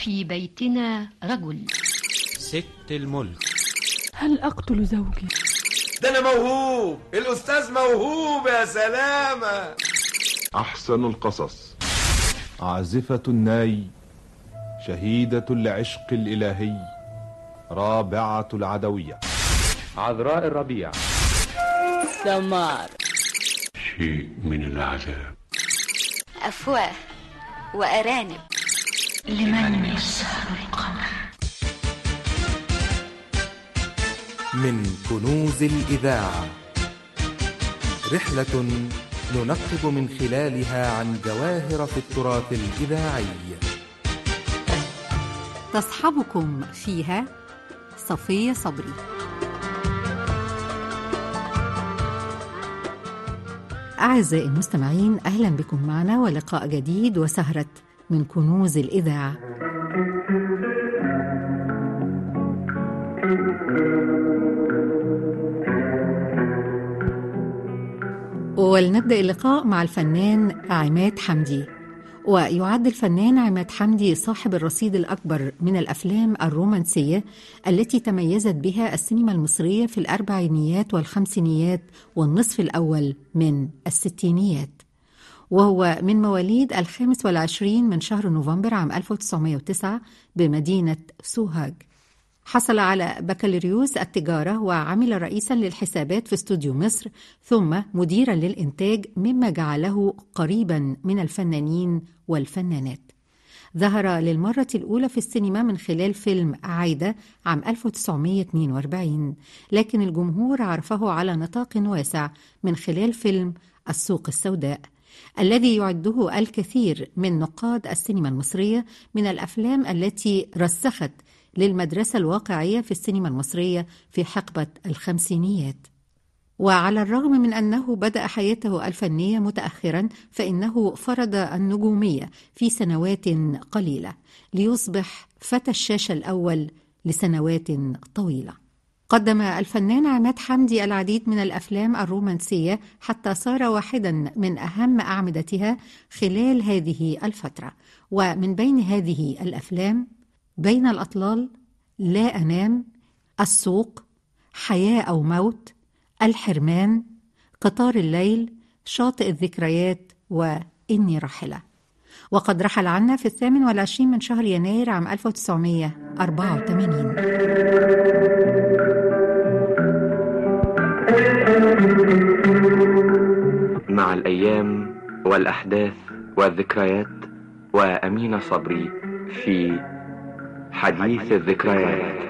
في بيتنا رجل ست الملك هل أقتل زوجي؟ ده أنا موهوب الأستاذ موهوب يا سلامة أحسن القصص عازفة الناي شهيدة العشق الإلهي رابعة العدوية عذراء الربيع سمار شيء من العذاب أفواه وأرانب لمن يسهر القمر من كنوز الإذاعة رحلة ننقب من خلالها عن جواهر في التراث الإذاعي تصحبكم فيها صفية صبري أعزائي المستمعين أهلا بكم معنا ولقاء جديد وسهرة من كنوز الإذاعة ولنبدأ اللقاء مع الفنان عماد حمدي ويعد الفنان عماد حمدي صاحب الرصيد الأكبر من الأفلام الرومانسية التي تميزت بها السينما المصرية في الأربعينيات والخمسينيات والنصف الأول من الستينيات وهو من مواليد الخامس والعشرين من شهر نوفمبر عام 1909 بمدينة سوهاج حصل على بكالوريوس التجارة وعمل رئيسا للحسابات في استوديو مصر ثم مديرا للإنتاج مما جعله قريبا من الفنانين والفنانات ظهر للمرة الأولى في السينما من خلال فيلم عايدة عام 1942 لكن الجمهور عرفه على نطاق واسع من خلال فيلم السوق السوداء الذي يعده الكثير من نقاد السينما المصرية من الأفلام التي رسخت للمدرسة الواقعية في السينما المصرية في حقبة الخمسينيات وعلى الرغم من أنه بدأ حياته الفنية متأخرا فإنه فرض النجومية في سنوات قليلة ليصبح فتى الشاشة الأول لسنوات طويلة قدم الفنان عماد حمدي العديد من الأفلام الرومانسية حتى صار واحدا من أهم أعمدتها خلال هذه الفترة ومن بين هذه الأفلام بين الأطلال لا أنام السوق حياة أو موت الحرمان قطار الليل شاطئ الذكريات وإني راحلة وقد رحل عنا في الثامن والعشرين من شهر يناير عام 1984 مع الأيام والأحداث والذكريات وأمين صبري في حديث الذكريات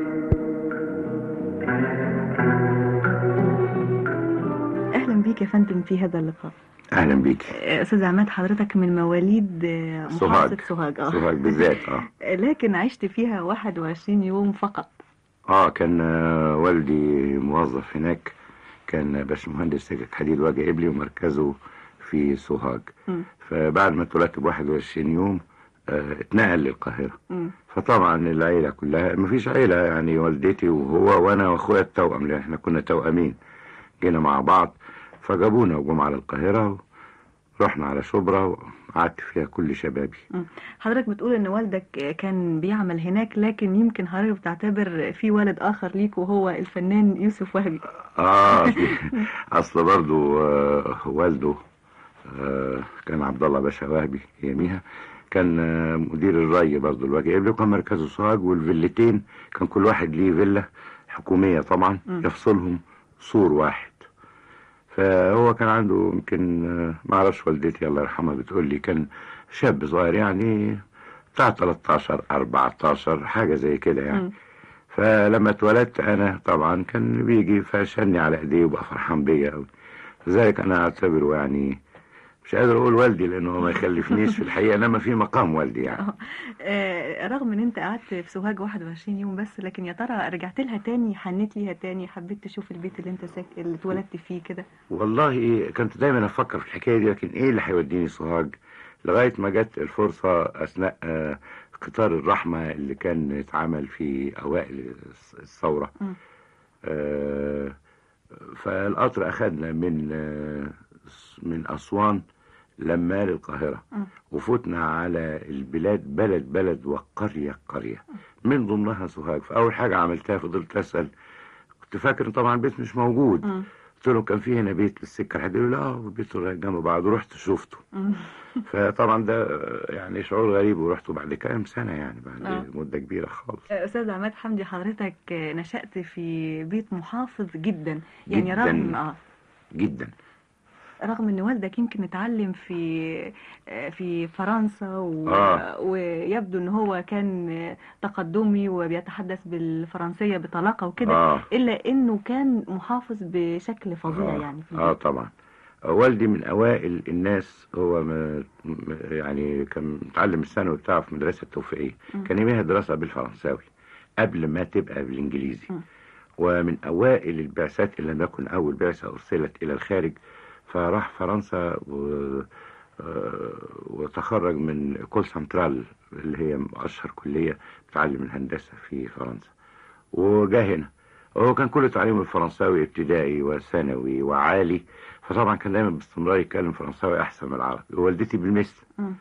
اهلا بيك يا فندم في هذا اللقاء اهلا بيك استاذ عماد حضرتك من مواليد محافظه سوهاج اه سوهاج بالذات اه لكن عشت فيها 21 يوم فقط اه كان والدي موظف هناك كان باشمهندس سكك حديد وجه قبلي ومركزه في سوهاج م. فبعد ما اتولدت ب 21 يوم اه اتنقل للقاهره م. فطبعا العيله كلها مفيش عيله يعني والدتي وهو وانا واخويا التوأم لان احنا كنا توأمين جينا مع بعض فجابونا وجم على القاهرة رحنا على شبرا وقعدت فيها كل شبابي حضرتك بتقول ان والدك كان بيعمل هناك لكن يمكن حضرتك بتعتبر في والد اخر ليك وهو الفنان يوسف وهبي اه اصل برضو آه والده آه كان عبد الله باشا وهبي يميها كان آه مدير الري برضو الوجه قبله كان مركزه سوهاج والفيلتين كان كل واحد ليه فيلا حكومية طبعا م. يفصلهم سور واحد فهو كان عنده يمكن ما اعرفش والدتي الله يرحمها بتقول لي كان شاب صغير يعني بتاع 13 14 حاجه زي كده يعني م. فلما اتولدت انا طبعا كان بيجي فشني على ايديه وبقى فرحان بيا قوي لذلك انا اعتبره يعني مش قادر اقول والدي لانه ما يخلفنيش في الحقيقه انما في مقام والدي يعني آه رغم ان انت قعدت في سوهاج 21 يوم بس لكن يا ترى رجعت لها تاني حنيت ليها تاني حبيت تشوف البيت اللي انت ساك... اللي اتولدت فيه كده والله إيه كنت دايما افكر في الحكايه دي لكن ايه اللي هيوديني سوهاج لغايه ما جت الفرصه اثناء آه قطار الرحمه اللي كان اتعمل في اوائل الثوره آه فالقطر اخذنا من آه من اسوان لما للقاهرة مم. وفتنا على البلاد بلد بلد وقرية قرية من ضمنها سوهاج فأول حاجة عملتها فضلت أسأل كنت فاكر إن طبعا البيت مش موجود مم. قلت له كان في هنا بيت بالسكة حد يقول لي لا البيت جنب بعض رحت شفته مم. فطبعا ده يعني شعور غريب ورحته بعد كام سنة يعني بعد آه. مدة كبيرة خالص استاذ عماد حمدي حضرتك نشأت في بيت محافظ جدا يعني جداً. رغم اه جدا رغم ان والدك يمكن اتعلم في في فرنسا و... آه. ويبدو ان هو كان تقدمي وبيتحدث بالفرنسيه بطلاقه وكده آه. الا انه كان محافظ بشكل فظيع يعني في اه البيت. طبعا والدي من اوائل الناس هو م... م- يعني كان متعلم الثانوي بتاعه في مدرسه التوفيقيه مم. كان يميها دراسه بالفرنساوي قبل ما تبقى بالانجليزي مم. ومن اوائل البعثات اللي لم يكن اول بعثه ارسلت الى الخارج فراح فرنسا و... آه، وتخرج من كول سنترال اللي هي اشهر كليه بتعلم الهندسه في فرنسا وجا هنا هو كان كل تعليمه الفرنساوي ابتدائي وثانوي وعالي فطبعا كان دايما باستمرار يتكلم فرنساوي احسن من العربي ووالدتي بالمثل مم.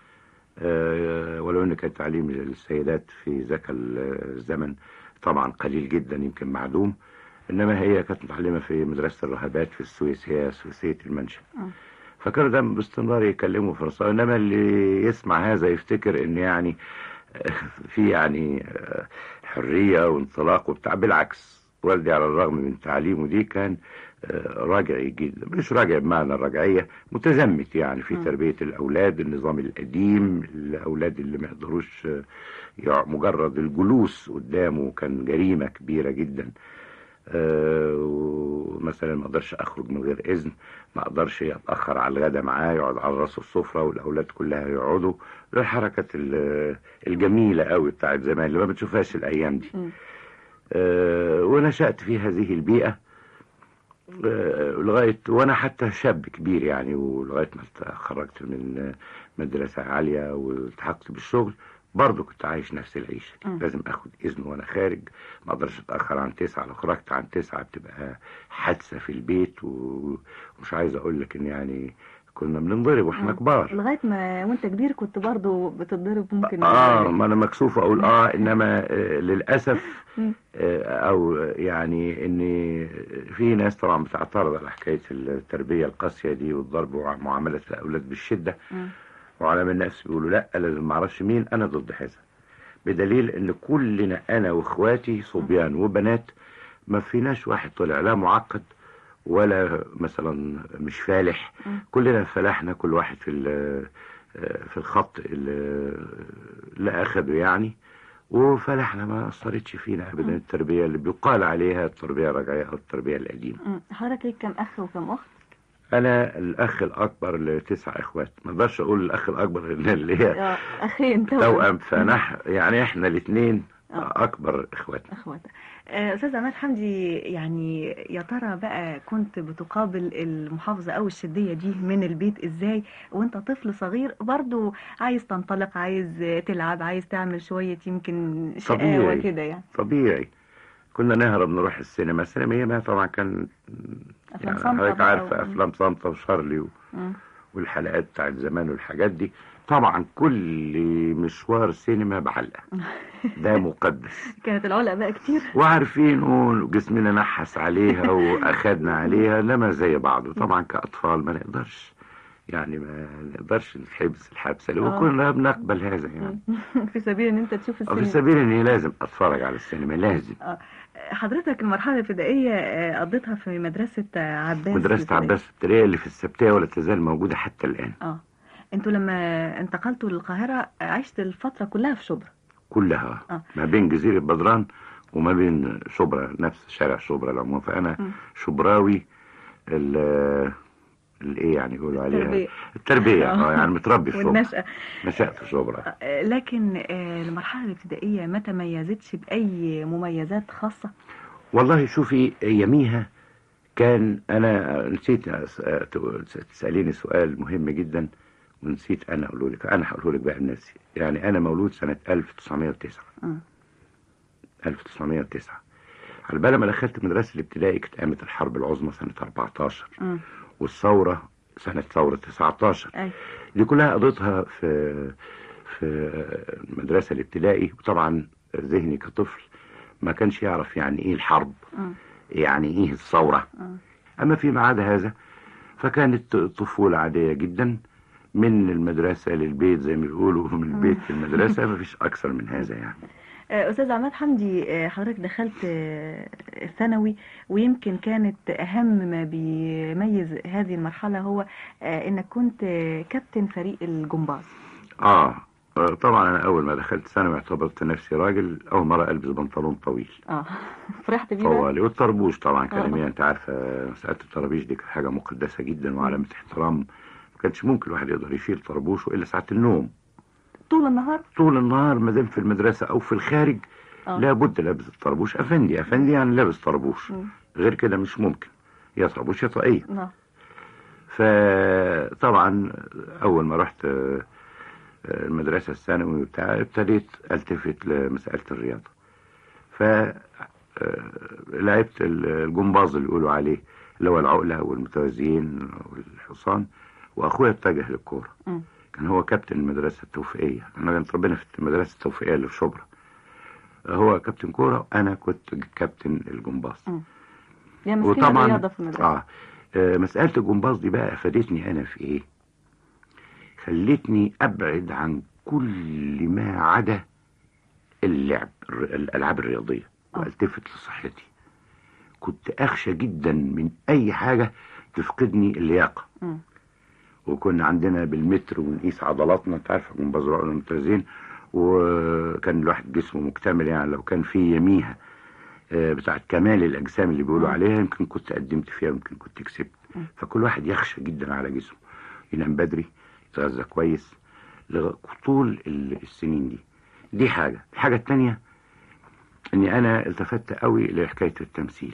آه، ولو ان كان تعليم السيدات في ذاك الزمن طبعا قليل جدا يمكن معدوم انما هي كانت متعلمه في مدرسه الراهبات في السويس هي سويسيه المنشا مم. فكانوا دايما باستمرار يكلموا فرنساوي انما اللي يسمع هذا يفتكر ان يعني آه، في يعني آه، حريه وانطلاق وبتاع بالعكس والدي على الرغم من تعليمه دي كان آه، راجعي جدا مش راجع بمعنى الرجعيه متزمت يعني في مم. تربيه الاولاد النظام القديم الاولاد اللي ما يقدروش آه، يع- مجرد الجلوس قدامه كان جريمه كبيره جدا آه، ومثلا ما اقدرش اخرج من غير اذن ما اقدرش اتاخر على الغدا معاه يقعد على راس السفره والاولاد كلها يقعدوا الحركات ال- الجميله قوي بتاعت زمان اللي ما بتشوفهاش الايام دي مم. آه، ونشأت في هذه البيئة آه، لغاية وأنا حتى شاب كبير يعني ولغاية ما تخرجت من آه، مدرسة عالية والتحقت بالشغل برضه كنت عايش نفس العيشة مم. لازم أخد إذن وأنا خارج ما أقدرش أتأخر عن تسعة لو خرجت عن تسعة بتبقى حادثة في البيت و- ومش عايز أقول لك إن يعني كنا بننضرب وإحنا مم. كبار لغايه ما وانت كبير كنت برضه بتتضرب ممكن اه ما انا مكسوف اقول اه انما آه للاسف مم. آه او يعني ان في ناس طبعا بتعترض على حكايه التربيه القاسيه دي والضرب ومعامله الاولاد بالشده مم. وعلماء النفس بيقولوا لا لازم ما اعرفش مين انا ضد هذا بدليل ان كلنا انا واخواتي صبيان وبنات ما فيناش واحد طلع لا معقد ولا مثلا مش فالح مم. كلنا فلحنا كل واحد في ال- في الخط اللي اللي اخده يعني وفلحنا ما اثرتش فينا ابدا التربيه اللي بيقال عليها التربيه الرجعيه او التربيه القديمه مم. حضرتك ليك كم اخ وكم اخت؟ انا الاخ الاكبر لتسع اخوات ما اقدرش اقول الاخ الاكبر لان اللي هي اه اخين توأم فنح يعني احنا الاثنين آه. اكبر اخواتنا اخوات آه، استاذ عماد حمدي يعني يا ترى بقى كنت بتقابل المحافظه او الشديه دي من البيت ازاي وانت طفل صغير برضو عايز تنطلق عايز تلعب عايز تعمل شويه يمكن شقاوه طبيعي. كده يعني طبيعي كنا نهرب نروح السينما السينما هي ما طبعا كان افلام يعني صامتة حضرتك بقى عارفه و- افلام صامته وشارلي و... مم. والحلقات بتاعت زمان والحاجات دي طبعا كل مشوار سينما بعلقه ده مقدس كانت العلقه بقى كتير وعارفين وجسمنا نحس عليها واخدنا عليها لما زي بعض وطبعا كاطفال ما نقدرش يعني ما نقدرش نتحبس الحبسه اللي آه. وكنا بنقبل هذا يعني في سبيل ان انت تشوف في السينما سبيل اني لازم اتفرج على السينما لازم آه. حضرتك المرحله الابتدائيه آه، قضيتها في مدرسه آه، عباس مدرسة الابتدائية. عباس الابتدائية اللي في السبتية ولا تزال موجودة حتى الآن اه انتوا لما انتقلتوا للقاهره عشت الفتره كلها في شبرا كلها آه. ما بين جزيرة بدران وما بين شبرا نفس شارع شبرا العموم فأنا مم. شبراوي ال الايه يعني يقولوا عليها التربية. التربية آه. اه يعني متربي في شبرا والنشأة نشأت في شبرا آه، لكن آه، المرحلة الابتدائية ما تميزتش بأي مميزات خاصة والله شوفي يميها كان انا نسيت أس- تساليني سؤال مهم جدا ونسيت انا اقوله لك انا هقوله لك بقى بنفسي يعني انا مولود سنه 1909 مم. 1909 على بال ما دخلت المدرسه الابتدائي كانت قامت الحرب العظمى سنه 14 مم. والثوره سنة ثورة 19 أي. دي كلها قضيتها في في المدرسة الابتدائي وطبعا ذهني كطفل ما كانش يعرف يعني ايه الحرب مم. يعني ايه الثورة مم. اما فيما عدا هذا فكانت طفولة عادية جدا من المدرسة للبيت زي ما بيقولوا من البيت للمدرسة ما فيش اكثر من هذا يعني آه، أستاذ عماد حمدي آه، حضرتك دخلت آه، الثانوي ويمكن كانت أهم ما بيميز هذه المرحلة هو آه، إنك كنت آه، كابتن فريق الجمباز اه آه، طبعا انا اول ما دخلت ثانوي اعتبرت نفسي راجل اول مرة البس بنطلون طويل اه فرحت بيه بقى؟ طوالي والطربوش طبعا آه. كلامي انت عارفه مساله الطرابيش دي كانت حاجه مقدسه جدا وعلامه احترام ما كانش ممكن الواحد يقدر يشيل طربوشه الا ساعه النوم طول النهار طول النهار ما دام في المدرسه او في الخارج آه. لابد لابس الطربوش افندي افندي يعني لابس طربوش مم. غير كده مش ممكن يا طربوش يا طاقيه نعم فطبعا اول ما رحت آه، آه، المدرسه الثانوي بتاع ابتديت التفت لمساله الرياضه ف آه، لعبت ال- الجمباز اللي يقولوا عليه اللي هو العقله والمتوازيين والحصان واخويا اتجه للكوره مم. كان هو كابتن المدرسه التوفيقيه احنا كان ربنا في المدرسه التوفيقيه اللي في شبرا هو كابتن كوره وانا كنت كابتن الجمباز يا مسكين الرياضة في المدرسة آه. آه مسألة الجمباز دي بقى أفادتني أنا في إيه خلتني أبعد عن كل ما عدا اللعب الر- الألعاب الرياضية والتفت لصحتي كنت أخشى جدا من أي حاجة تفقدني اللياقة مم. وكنا عندنا بالمتر ونقيس عضلاتنا انت عارف جمباز رائع ممتازين وكان الواحد جسمه مكتمل يعني لو كان في يميها آه، بتاعت كمال الاجسام اللي بيقولوا عليها يمكن كنت قدمت فيها يمكن كنت كسبت فكل واحد يخشى جدا على جسمه ينام بدري يتغذى كويس لغ- طول ال- السنين دي دي حاجة الحاجة التانية اني انا التفت قوي لحكاية التمثيل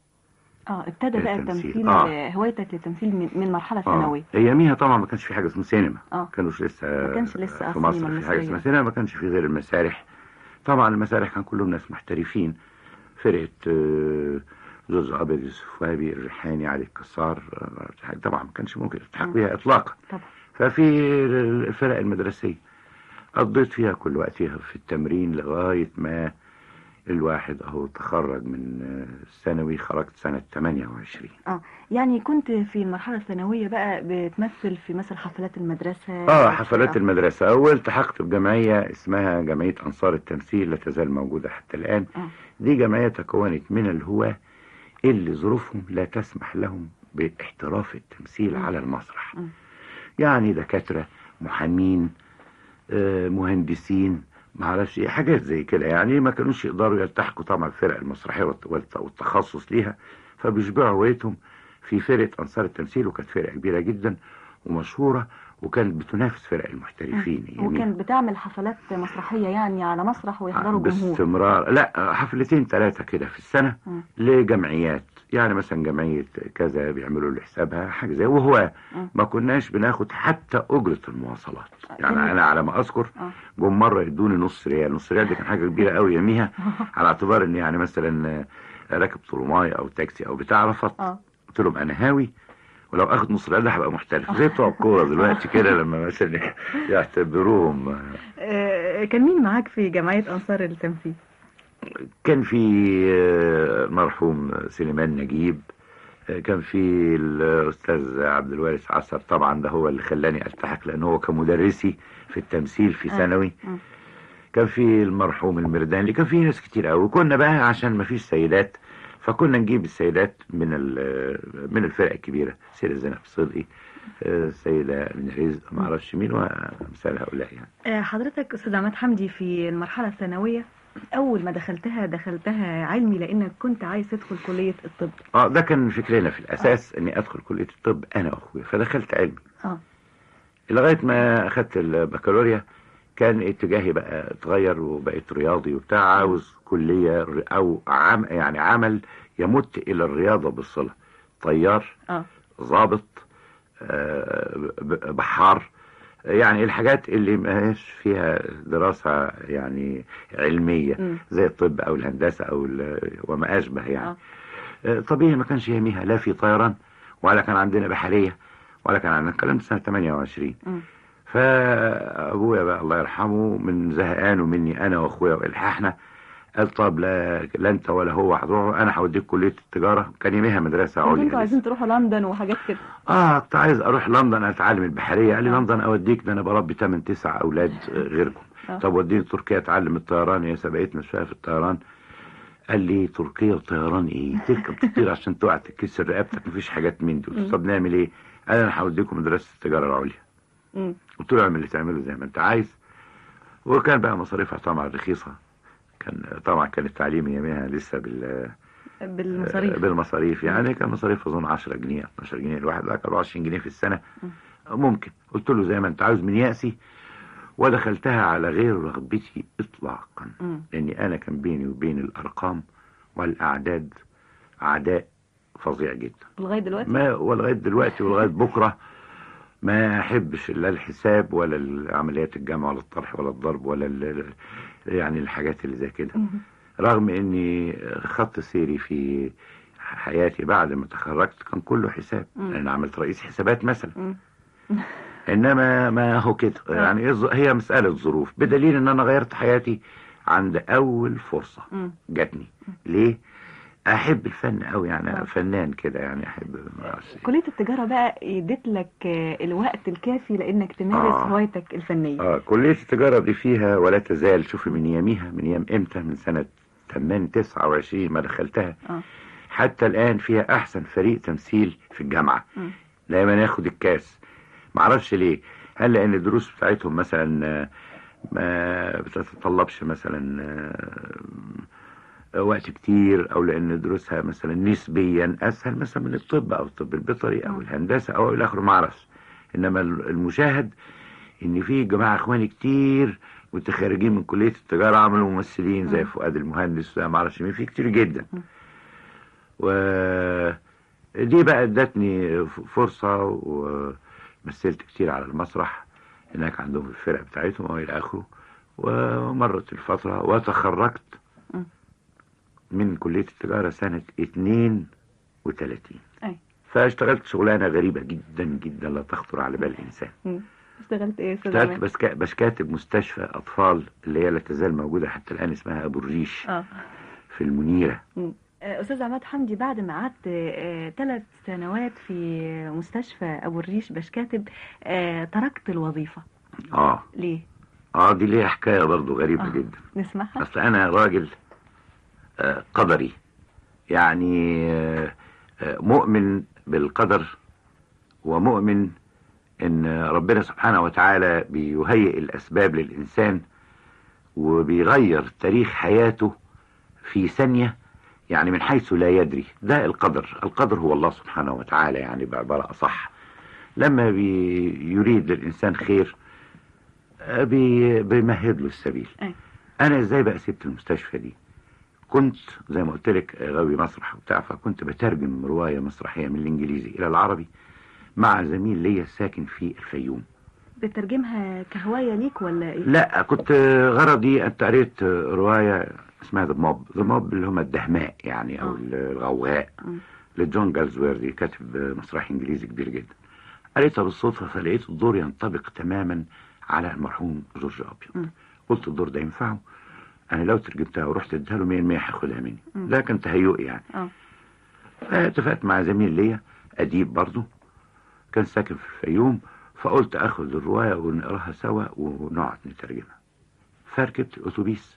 اه ابتدى بقى التمثيل. التمثيل آه. آه. هوايتك للتمثيل من, من مرحلة آه. ثانوية اياميها طبعا ما كانش في حاجه اسمها سينما آه. كانوش لسه ما كانش لسه في السينما مصر في حاجه المصرية. اسمها سينما ما كانش في غير المسارح طبعا المسارح كان كلهم ناس محترفين فرقه آه، زوز ابيض يوسف وهبي الريحاني علي الكسار آه، طبعا ما كانش ممكن التحاق بها اطلاقا طبعا. ففي الفرق المدرسيه قضيت فيها كل وقتها في التمرين لغايه ما الواحد اهو تخرج من آه، الثانوي خرجت سنه 28 اه يعني كنت في المرحلة الثانوية بقى بتمثل في مثل حفلات المدرسة اه حفلات المدرسة أول التحقت بجمعية اسمها جمعية أنصار التمثيل لا تزال موجودة حتى الآن آه. دي جمعية تكونت من الهواة اللي ظروفهم لا تسمح لهم باحتراف التمثيل على المسرح مم. يعني دكاترة محامين آه، مهندسين معرفش ايه حاجات زي كده يعني ما كانوش يقدروا يلتحقوا طبعا الفرق المسرحية والت- والت- والتخصص ليها فبيشبعوا هويتهم في فرقة أنصار التمثيل وكانت فرقة كبيرة جدا ومشهورة وكانت بتنافس فرق المحترفين يعني وكانت بتعمل حفلات مسرحية يعني على مسرح ويحضروا جمهور باستمرار لا حفلتين ثلاثة كده في السنة مم. لجمعيات يعني مثلا جمعية كذا بيعملوا له حسابها حاجة زي وهو مم. ما كناش بناخد حتى أجرة المواصلات يعني جميل. أنا على ما أذكر آه. جم مرة يدوني نص ريال نص ريال دي كان حاجة كبيرة قوي يوميها على اعتبار إن يعني مثلا راكب طرماي أو تاكسي أو بتاع رفض اه قلت لهم أنا هاوي ولو اخد نص ريال ده هبقى محترف زي بتوع الكوره دلوقتي كده لما مثلا يعتبروهم آه، كان مين معاك في جمعية أنصار التمثيل؟ كان في آه، المرحوم سليمان نجيب آه، كان في الأستاذ عبد الوارث عصر طبعا ده هو اللي خلاني ألتحق لأن هو كمدرسي في التمثيل في آه. ثانوي مم. كان في المرحوم المرداني كان في ناس كتير قوي وكنا بقى عشان ما فيش سيدات فكنا نجيب السيدات من ال- من الفرق الكبيرة سيدة زينب صدقي آه، السيدة من رزق ما اعرفش مين وامثال هؤلاء يعني آه، حضرتك أستاذ عماد حمدي في المرحلة الثانوية أول ما دخلتها دخلتها علمي لأنك كنت عايز تدخل كلية الطب اه ده كان فكرنا في الاساس اني ادخل كليه الطب انا واخويا فدخلت علمي اه لغايه ما اخدت البكالوريا كان اتجاهي بقى اتغير وبقيت رياضي وبتاع عاوز كليه ر- او عم يعني عمل يمت الى الرياضه بالصله طيار اه ضابط آه، ب- بحار يعني الحاجات اللي ما هيش فيها دراسة يعني علمية مم. زي الطب أو الهندسة أو ال- وما أشبه يعني آه. آه، طبيعي ما كانش يهمها لا في طيران ولا كان عندنا بحرية ولا كان عندنا الكلام ده سنه 28 مم. فابويا بقى الله يرحمه من زهقانه مني انا واخويا والحاحنا قال طب لا لا انت ولا هو هتروحوا انا هوديك كليه التجاره كان يوميها مدرسه كنتوا عليا انتوا عايزين تروحوا لندن وحاجات كده اه كنت عايز اروح لندن اتعلم البحريه قال لي لندن اوديك ده انا بربي 8 9 اولاد غيركم آه. طب وديني تركيا اتعلم الطيران هي سبقتنا شويه في الطيران قال لي تركيا الطيران ايه تركب تطير عشان تقع تكسر رقبتك مفيش حاجات من دي قلت له طب نعمل ايه قال انا هوديكم مدرسه التجاره العليا مم. قلت له اعمل اللي تعمله زي ما انت عايز وكان بقى مصاريفها طبعا رخيصه كان طبعا كان التعليم يوميها لسه بال بالمصاريف بالمصاريف يعني كان مصاريف اظن 10 جنيه 12 جنيه الواحد بقى 24 جنيه في السنه ممكن قلت له زي ما انت عاوز من يأسي ودخلتها على غير رغبتي اطلاقا مم. لاني انا كان بيني وبين الارقام والاعداد عداء فظيع جدا لغايه دلوقتي ما ولغايه دلوقتي ولغايه بكره ما احبش لا الحساب ولا عمليات الجمع ولا الطرح ولا الضرب ولا ال- يعني الحاجات اللي زي كده مم. رغم اني خط سيري في حياتي بعد ما تخرجت كان كله حساب مم. لان عملت رئيس حسابات مثلا مم. انما ما هو كده يعني إيه الظ- هي مسألة ظروف بدليل ان انا غيرت حياتي عند اول فرصة مم. جاتني ليه احب الفن قوي آه. يعني فنان كده يعني احب ما أعرفش. كليه التجاره بقى اديت لك آه، الوقت الكافي لانك تمارس آه. هوايتك الفنيه اه كلية التجارة دي فيها ولا تزال شوفي من ياميها من يام امتى من سنة 8 29 ما دخلتها اه حتى الآن فيها أحسن فريق تمثيل في الجامعة مم. دايما ياخد الكاس معرفش ليه هل لأن الدروس بتاعتهم مثلا آه، ما بتتطلبش مثلا آه، وقت كتير أو لأن دروسها مثلا نسبيا أسهل مثلا من الطب أو الطب البيطري أو الهندسة أو إلى آخره معرفش إنما المشاهد إن في جماعة إخواني كتير متخرجين من كلية التجارة عملوا ممثلين زي فؤاد المهندس زي معرفش مين في كتير جدا ودي بقى ادتني ف- فرصة ومثلت كتير على المسرح هناك عندهم الفرق بتاعتهم والى اخره ومرت الفترة وتخرجت مم. من كلية التجارة سنة 32 أي. فاشتغلت شغلانة غريبة جدا جدا لا تخطر على بال الإنسان مم. اشتغلت ايه يا استاذ اشتغلت عماد؟ بس كا- بس كاتب مستشفى أطفال اللي هي لا تزال موجودة حتى الآن اسمها أبو الريش اه في المنيرة مم. آه، استاذ عماد حمدي بعد ما قعدت ثلاث سنوات في مستشفى ابو الريش باش كاتب آه، تركت الوظيفه اه ليه اه دي ليها حكاية برضو غريبة آه. جدا نسمعها اصل انا راجل آه، قدري يعني آه، آه، مؤمن بالقدر ومؤمن ان ربنا سبحانه وتعالى بيهيئ الاسباب للانسان وبيغير تاريخ حياته في ثانية يعني من حيث لا يدري ده القدر القدر هو الله سبحانه وتعالى يعني بعبارة أصح لما بيريد للإنسان خير آه، بي- بيمهد له السبيل أي. انا ازاي بقى سبت المستشفى دي كنت زي ما قلت لك غاوي مسرح وبتاع فكنت بترجم روايه مسرحيه من الانجليزي الى العربي مع زميل ليا ساكن في الفيوم بترجمها كهوايه ليك ولا ايه لا كنت غرضي انت قريت روايه اسمها ذا موب ذا موب اللي هم الدهماء يعني او آه. الغوغاء مم. لجون جالزويردي كاتب مسرحي انجليزي كبير جدا قريتها بالصدفه فلقيت الدور ينطبق تماما على المرحوم جورج ابيض مم. قلت الدور ده ينفعه انا لو ترجمتها ورحت اديها له 100 هاخدها مني مم. ده كان تهيؤ يعني اه فاتفقت مع زميل ليا اديب برضه كان ساكن في الفيوم فقلت اخد الروايه ونقراها سوا ونقعد نترجمها فركبت الاتوبيس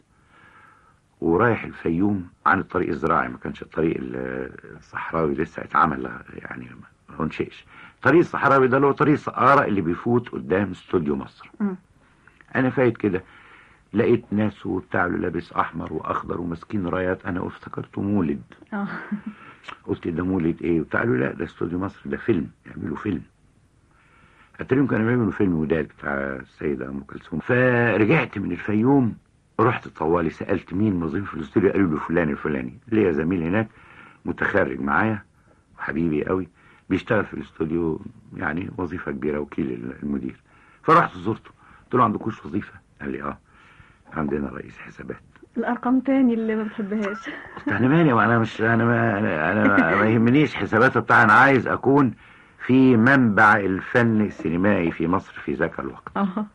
ورايح الفيوم عن الطريق الزراعي ما كانش الطريق ال- الصحراوي لسه اتعمل يعني ما انشئش الطريق الصحراوي ده اللي هو طريق سقارة اللي بيفوت قدام استوديو مصر مم. انا فايت كده لقيت ناس وبتاع له لابس احمر واخضر وماسكين رايات انا افتكرته مولد اه قلت ده مولد ايه وبتاع له لا ده استوديو مصر ده فيلم يعملوا فيلم اتريهم كانوا بيعملوا فيلم وداد بتاع السيدة ام كلثوم فرجعت من الفيوم رحت طوالي سالت مين موظف في الاستوديو قالوا له فلان الفلاني ليا زميل هناك متخرج معايا وحبيبي قوي بيشتغل في الاستوديو يعني وظيفه كبيره وكيل المدير فرحت زرته قلت له عندكوش وظيفه قال لي اه عندنا رئيس حسابات الارقام تاني اللي ما بتحبهاش قلت انا مالي وانا مش انا ما انا, أنا ما يهمنيش حسابات بتاع انا عايز اكون في منبع الفن السينمائي في مصر في ذاك الوقت اه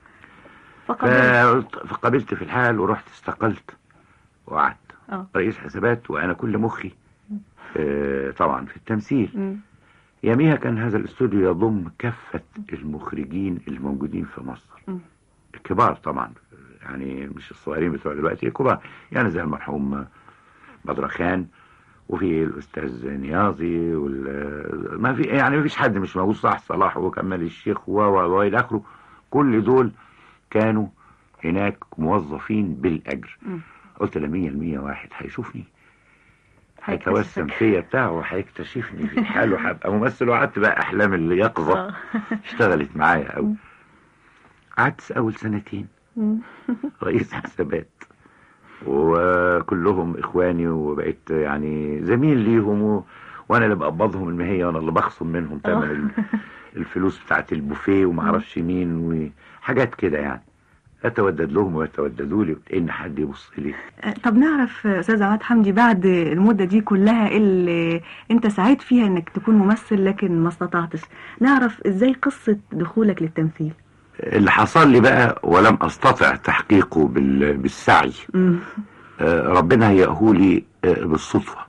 فقلت فقبلت في الحال ورحت استقلت وقعدت اه رئيس حسابات وانا كل مخي آه، طبعا في التمثيل مم. يوميها كان هذا الاستوديو يضم كافة المخرجين الموجودين في مصر مم. الكبار طبعا يعني مش الصغيرين بتوع دلوقتي الكبار يعني زي المرحوم بدرخان وفي الاستاذ نياظي وال ما في يعني ما فيش حد مش موجود صح صلاح وكمال الشيخ و و و الى اخره كل دول كانوا هناك موظفين بالاجر مم. قلت لا 100 المية واحد هيشوفني هيتوسم فيا بتاعه وهيكتشفني في الحال وهبقى ممثل وقعدت بقى احلام اليقظه آه. اشتغلت معايا قوي قعدت اول سنتين مم. رئيس حسابات وكلهم اخواني وبقيت يعني زميل ليهم و... وانا اللي بقبضهم المهيه وانا اللي بخصم منهم ثمن ال- الفلوس بتاعت البوفيه وما اعرفش مين وحاجات كده يعني اتودد لهم ويتوددوا لي ان حد يبص لي آه، طب نعرف آه، استاذ عماد حمدي بعد المده دي كلها اللي انت سعيت فيها انك تكون ممثل لكن ما استطعتش نعرف ازاي قصه دخولك للتمثيل اللي حصل لي بقى ولم استطع تحقيقه بال... بالسعي مم. آه، ربنا هيأهولي آه، بالصدفة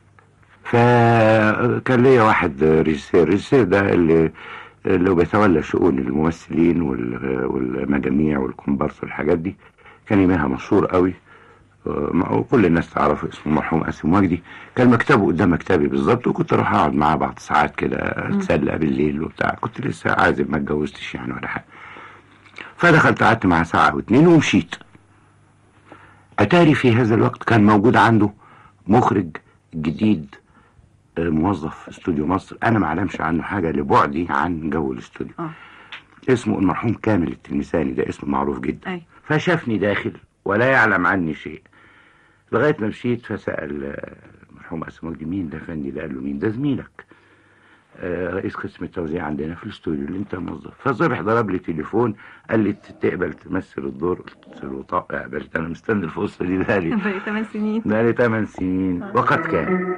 فكان ليا واحد آه، ريجيسير ريجيسير ده اللي اللي بيتولى شؤون الممثلين وال- والمجاميع والكومبارس والحاجات دي كان يوميها مشهور قوي آه، مع- وكل الناس تعرفه اسمه المرحوم قاسم وجدي كان مكتبه قدام مكتبي بالظبط وكنت اروح اقعد معاه بعض ساعات كده اتسلى بالليل وبتاع كنت لسه عازب ما اتجوزتش يعني ولا حاجه فدخلت قعدت معاه ساعه او اتنين ومشيت اتاري في هذا الوقت كان موجود عنده مخرج جديد آه، موظف في استوديو مصر انا ما اعلمش عنه حاجه لبعدي عن جو الاستوديو اه اسمه المرحوم كامل التلمساني ده اسم معروف جدا اي فشافني داخل ولا يعلم عني شيء لغايه ما مشيت فسال آه، المرحوم قاسم وجدي مين ده فندي ده قال له مين ده زميلك آه، رئيس قسم التوزيع عندنا في الاستوديو اللي انت موظف فالصبح ضرب لي تليفون قال لي تقبل تمثل الدور قلت له طب قبلت انا مستني الفرصه دي بقالي بقى 8 سنين بقالي 8 سنين وقد كان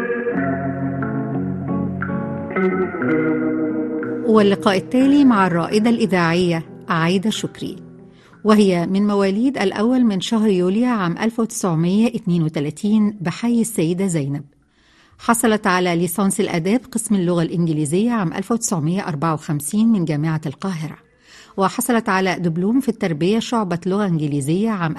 واللقاء التالي مع الرائدة الإذاعية عايدة شكري وهي من مواليد الأول من شهر يوليو عام 1932 بحي السيدة زينب حصلت على ليسانس الآداب قسم اللغة الإنجليزية عام 1954 من جامعة القاهرة وحصلت على دبلوم في التربية شعبة لغة إنجليزية عام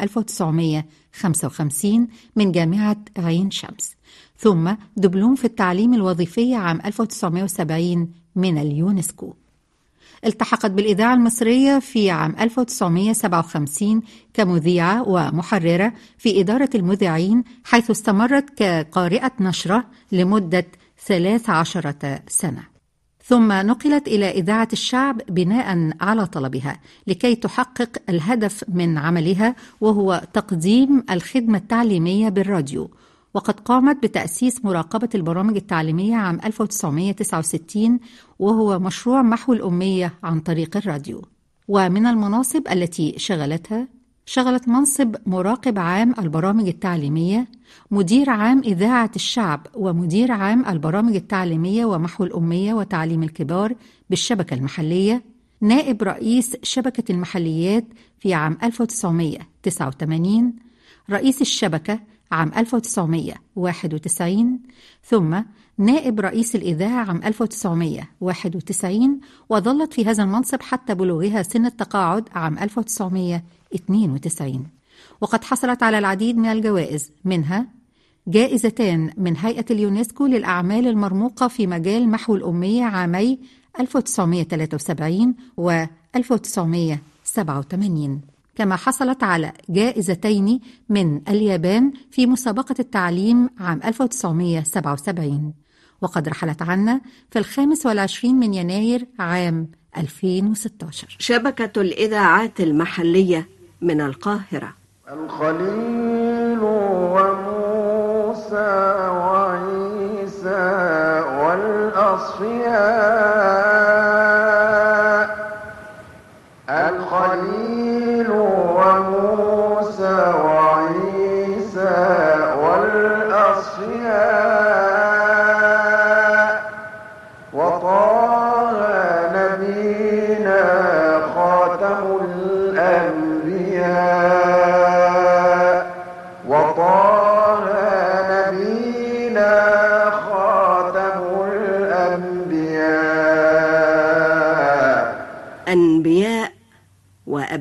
1955 من جامعة عين شمس ثم دبلوم في التعليم الوظيفي عام 1970 من اليونسكو التحقت بالإذاعة المصرية في عام 1957 كمذيعة ومحررة في إدارة المذيعين حيث استمرت كقارئة نشرة لمدة 13 سنة ثم نقلت إلى إذاعة الشعب بناء على طلبها لكي تحقق الهدف من عملها وهو تقديم الخدمة التعليمية بالراديو وقد قامت بتأسيس مراقبة البرامج التعليمية عام 1969 وهو مشروع محو الأمية عن طريق الراديو ومن المناصب التي شغلتها شغلت منصب مراقب عام البرامج التعليمية مدير عام إذاعة الشعب ومدير عام البرامج التعليمية ومحو الأمية وتعليم الكبار بالشبكة المحلية نائب رئيس شبكة المحليات في عام 1989 رئيس الشبكة عام 1991 ثم نائب رئيس الإذاعة عام 1991 وظلت في هذا المنصب حتى بلوغها سن التقاعد عام 1992 وقد حصلت على العديد من الجوائز منها جائزتان من هيئة اليونسكو للأعمال المرموقة في مجال محو الأمية عامي 1973 و 1987 كما حصلت على جائزتين من اليابان في مسابقة التعليم عام 1977 وقد رحلت عنا في الخامس والعشرين من يناير عام 2016 شبكة الإذاعات المحلية من القاهرة الخليل وموسى وعيسى والأصفياء الخليل وموسى وعيسى والأصفياء وطه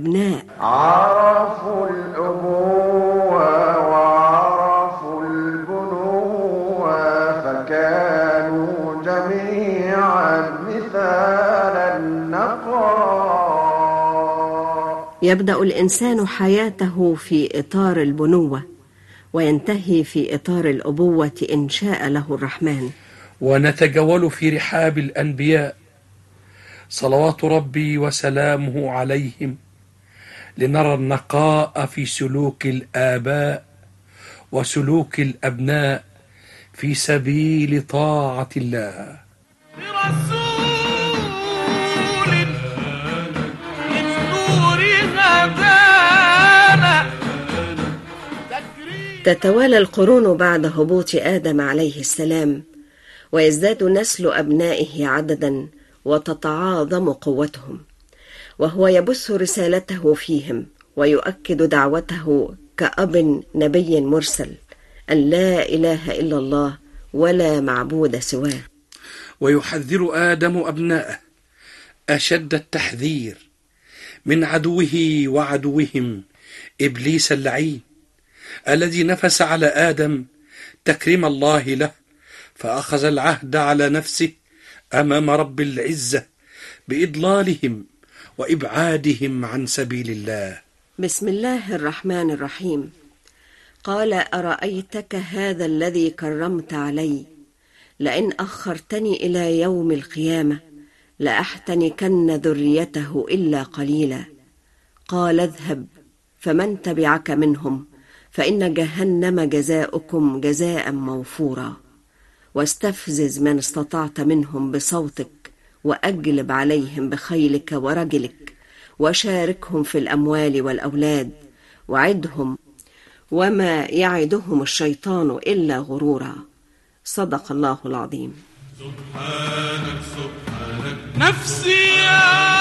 الأبناء عرفوا الأبوة وعرفوا البنوة فكانوا جميعا مثال النقاء يبدأ الإنسان حياته في إطار البنوة وينتهي في إطار الأبوة إن شاء له الرحمن ونتجول في رحاب الأنبياء صلوات ربي وسلامه عليهم لنرى النقاء في سلوك الآباء وسلوك الأبناء في سبيل طاعة الله تتوالى القرون بعد هبوط آدم عليه السلام ويزداد نسل أبنائه عددا وتتعاظم قوتهم وهو يبث رسالته فيهم ويؤكد دعوته كأب نبي مرسل أن لا إله إلا الله ولا معبود سواه ويحذر آدم أبناءه أشد التحذير من عدوه وعدوهم إبليس اللعين الذي نفس على آدم تكريم الله له فأخذ العهد على نفسه أمام رب العزة بإضلالهم وإبعادهم عن سبيل الله بسم الله الرحمن الرحيم قال أرأيتك هذا الذي كرمت علي لئن أخرتني إلى يوم القيامة لأحتنكن ذريته إلا قليلا قال اذهب فمن تبعك منهم فإن جهنم جزاؤكم جزاء موفورا واستفزز من استطعت منهم بصوتك وأجلب عليهم بخيلك ورجلك وشاركهم في الأموال والأولاد وعدهم وما يعدهم الشيطان إلا غرورا صدق الله العظيم سبحانك سبحانك نفسي يا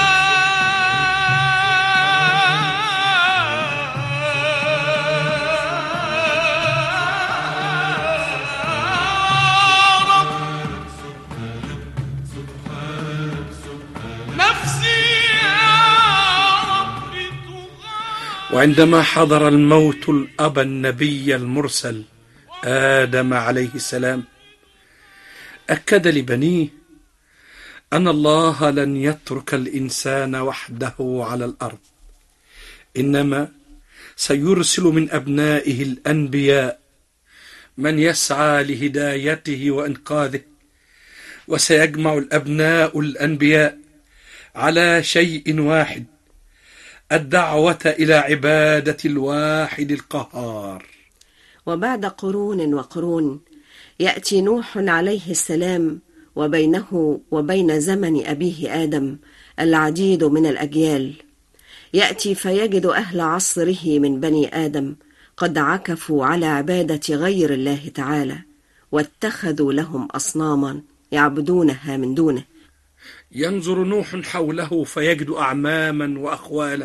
وعندما حضر الموت الأب النبي المرسل آدم عليه السلام أكد لبنيه أن الله لن يترك الإنسان وحده على الأرض إنما سيرسل من أبنائه الأنبياء من يسعى لهدايته وإنقاذه وسيجمع الأبناء الأنبياء على شيء واحد الدعوة إلى عبادة الواحد القهار وبعد قرون وقرون يأتي نوح عليه السلام وبينه وبين زمن أبيه آدم العديد من الأجيال يأتي فيجد أهل عصره من بني آدم قد عكفوا على عبادة غير الله تعالى واتخذوا لهم أصناما يعبدونها من دونه ينظر نوح حوله فيجد أعماما وأخوالا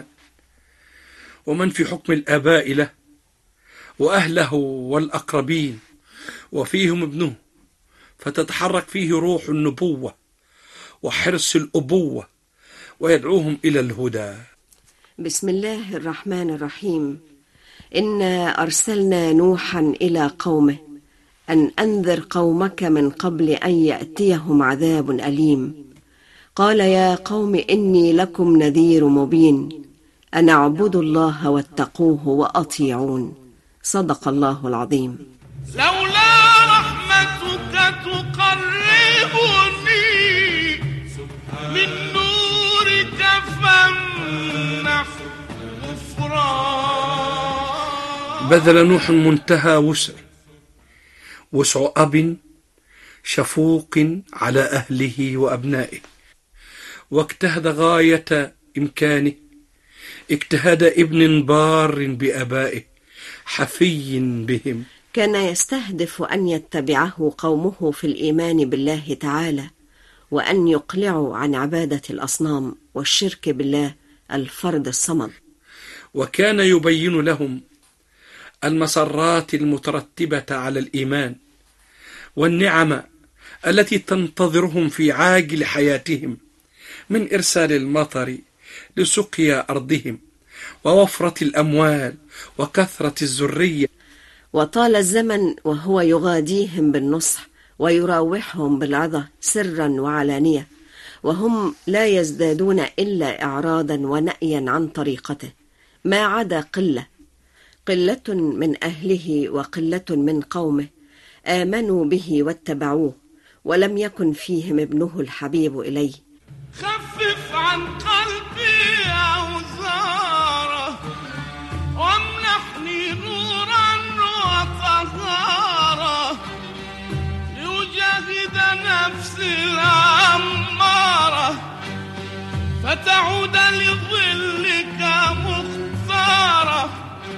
ومن في حكم الآباء له وأهله والأقربين وفيهم ابنه فتتحرك فيه روح النبوة وحرص الأبوة ويدعوهم إلى الهدى بسم الله الرحمن الرحيم إنا أرسلنا نوحا إلى قومه أن أنذر قومك من قبل أن يأتيهم عذاب أليم قال يا قوم إني لكم نذير مبين أن اعبدوا الله واتقوه وأطيعون صدق الله العظيم لولا رحمتك تقربني من نورك فامنح غفران بذل نوح منتهى وسع وسع أب شفوق على أهله وأبنائه واجتهد غاية إمكانه اجتهاد ابن بار بآبائه حفي بهم كان يستهدف أن يتبعه قومه في الإيمان بالله تعالى وأن يقلعوا عن عبادة الأصنام والشرك بالله الفرد الصمد وكان يبين لهم المسرات المترتبة على الإيمان والنعم التي تنتظرهم في عاجل حياتهم من إرسال المطر لسقيا أرضهم ووفرة الأموال وكثرة الذرية وطال الزمن وهو يغاديهم بالنصح ويراوحهم بالعظة سرا وعلانية وهم لا يزدادون إلا إعراضا ونأيا عن طريقته ما عدا قلة قلة من أهله وقلة من قومه آمنوا به واتبعوه ولم يكن فيهم ابنه الحبيب إليه خفف عن قلبي أوزاره وامنحني نورا وطهارة لأجاهد نفسي الأمارة فتعود لظلك مختارة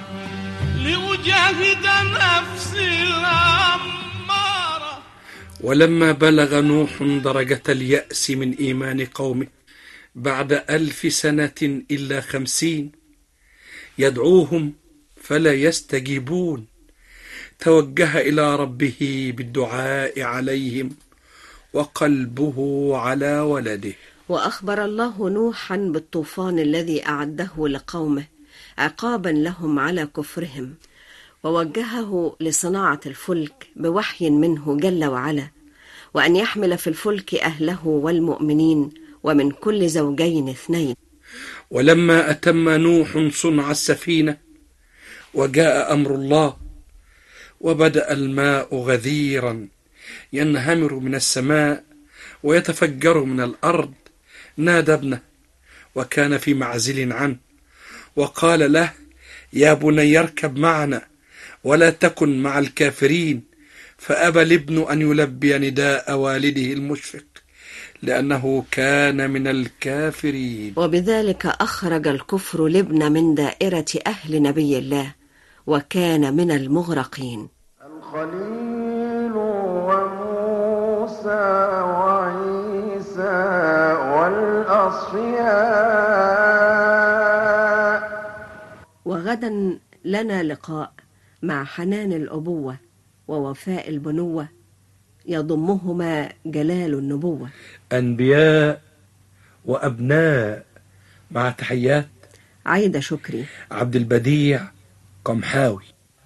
لأجاهد نفسي الأمارة ولما بلغ نوح درجة اليأس من إيمان قومه بعد ألف سنة إلا خمسين يدعوهم فلا يستجيبون توجه إلى ربه بالدعاء عليهم وقلبه على ولده وأخبر الله نوحا بالطوفان الذي أعده لقومه عقابا لهم على كفرهم ووجهه لصناعة الفلك بوحي منه جل وعلا وأن يحمل في الفلك أهله والمؤمنين ومن كل زوجين اثنين ولما أتم نوح صنع السفينة وجاء أمر الله وبدأ الماء غذيرا ينهمر من السماء ويتفجر من الأرض نادى ابنه وكان في معزل عنه وقال له يا بني اركب معنا ولا تكن مع الكافرين فأبى الابن أن يلبي نداء والده المشفق لأنه كان من الكافرين وبذلك أخرج الكفر لابن من دائرة أهل نبي الله وكان من المغرقين الخليل وموسى وعيسى والأصفياء وغدا لنا لقاء مع حنان الأبوة ووفاء البنوة يضمهما جلال النبوة أنبياء وأبناء مع تحيات عايدة شكري عبد البديع قمحاوي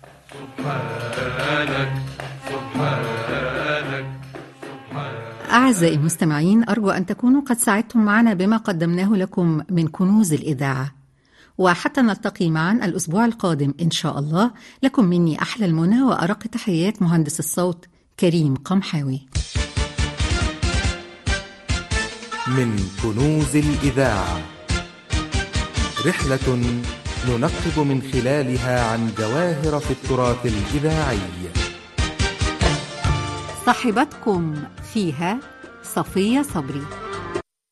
سبحانك سبحانك أعزائي المستمعين أرجو أن تكونوا قد ساعدتم معنا بما قدمناه لكم من كنوز الإذاعة وحتى نلتقي معا الأسبوع القادم إن شاء الله لكم مني أحلى المنى وأرق تحيات مهندس الصوت كريم قمحاوي من كنوز الإذاعة رحلة ننقب من خلالها عن جواهر في التراث الإذاعي صاحبتكم فيها صفية صبري